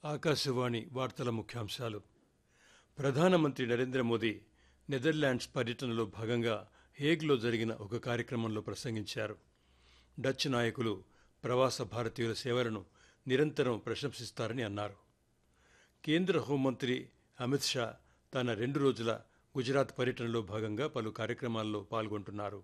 ఆకాశవాణి వార్తల ముఖ్యాంశాలు ప్రధానమంత్రి నరేంద్ర మోదీ నెదర్లాండ్స్ పర్యటనలో భాగంగా హేగ్లో జరిగిన ఒక కార్యక్రమంలో ప్రసంగించారు డచ్ నాయకులు ప్రవాస భారతీయుల సేవలను నిరంతరం ప్రశంసిస్తారని అన్నారు కేంద్ర హోంమంత్రి అమిత్ షా తన రెండు రోజుల గుజరాత్ పర్యటనలో భాగంగా పలు కార్యక్రమాల్లో పాల్గొంటున్నారు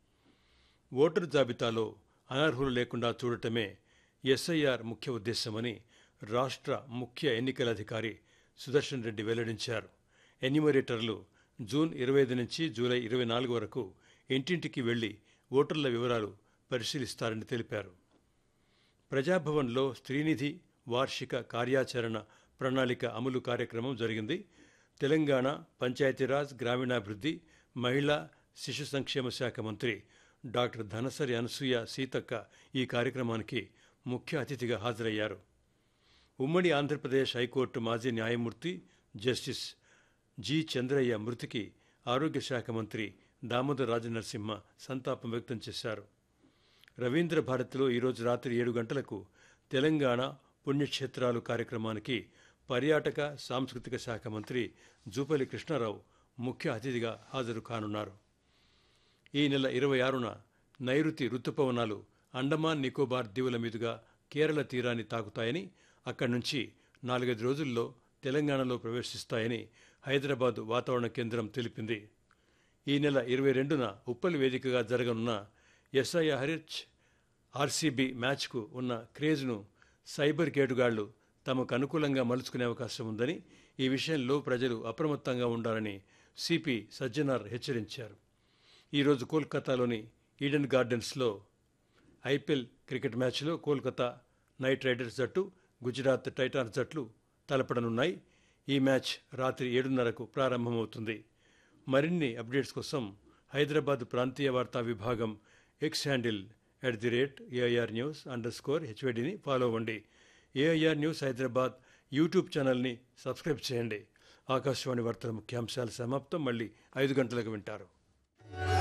ఓటరు జాబితాలో అనర్హులు లేకుండా చూడటమే ఎస్ఐఆర్ ముఖ్య ఉద్దేశమని రాష్ట్ర ముఖ్య ఎన్నికల అధికారి సుదర్శన్ రెడ్డి వెల్లడించారు ఎన్యూమరేటర్లు జూన్ ఇరవై ఐదు నుంచి జూలై ఇరవై నాలుగు వరకు ఇంటింటికి వెళ్లి ఓటర్ల వివరాలు పరిశీలిస్తారని తెలిపారు ప్రజాభవన్లో స్త్రీనిధి వార్షిక కార్యాచరణ ప్రణాళిక అమలు కార్యక్రమం జరిగింది తెలంగాణ పంచాయతీరాజ్ గ్రామీణాభివృద్ధి మహిళా శిశు సంక్షేమ శాఖ మంత్రి డాక్టర్ ధనసరి అనసూయ సీతక్క ఈ కార్యక్రమానికి ముఖ్య అతిథిగా హాజరయ్యారు ఉమ్మడి ఆంధ్రప్రదేశ్ హైకోర్టు మాజీ న్యాయమూర్తి జస్టిస్ జి చంద్రయ్య మృతికి ఆరోగ్య శాఖ మంత్రి దామోదర్ రాజనరసింహ సంతాపం వ్యక్తం చేశారు రవీంద్ర భారతిలో ఈరోజు రాత్రి ఏడు గంటలకు తెలంగాణ పుణ్యక్షేత్రాలు కార్యక్రమానికి పర్యాటక సాంస్కృతిక శాఖ మంత్రి జూపల్లి కృష్ణారావు ముఖ్య అతిథిగా హాజరు కానున్నారు ఈ నెల ఇరవై ఆరున నైరుతి రుతుపవనాలు అండమాన్ నికోబార్ దీవుల మీదుగా కేరళ తీరాన్ని తాకుతాయని అక్కడి నుంచి నాలుగైదు రోజుల్లో తెలంగాణలో ప్రవేశిస్తాయని హైదరాబాద్ వాతావరణ కేంద్రం తెలిపింది ఈ నెల ఇరవై రెండున ఉప్పల్ వేదికగా జరగనున్న ఎస్ఐఆర్హెచ్ ఆర్సీబీ మ్యాచ్కు ఉన్న క్రేజ్ను సైబర్ కేటుగాళ్లు తమకు అనుకూలంగా మలుచుకునే అవకాశం ఉందని ఈ విషయంలో ప్రజలు అప్రమత్తంగా ఉండాలని సిపి సజ్జనార్ హెచ్చరించారు ఈరోజు కోల్కతాలోని ఈడెన్ గార్డెన్స్లో ఐపీఎల్ క్రికెట్ మ్యాచ్లో కోల్కతా నైట్ రైడర్స్ జట్టు గుజరాత్ టైటాన్స్ జట్లు తలపడనున్నాయి ఈ మ్యాచ్ రాత్రి ఏడున్నరకు ప్రారంభమవుతుంది మరిన్ని అప్డేట్స్ కోసం హైదరాబాద్ ప్రాంతీయ వార్తా విభాగం X handle at the rate AIR news underscore హెచ్వైడిని ఫాలో అవ్వండి ఏఐఆర్ న్యూస్ హైదరాబాద్ యూట్యూబ్ ఛానల్ని సబ్స్క్రైబ్ చేయండి ఆకాశవాణి వార్తల ముఖ్యాంశాలు సమాప్తం మళ్ళీ ఐదు గంటలకు వింటారు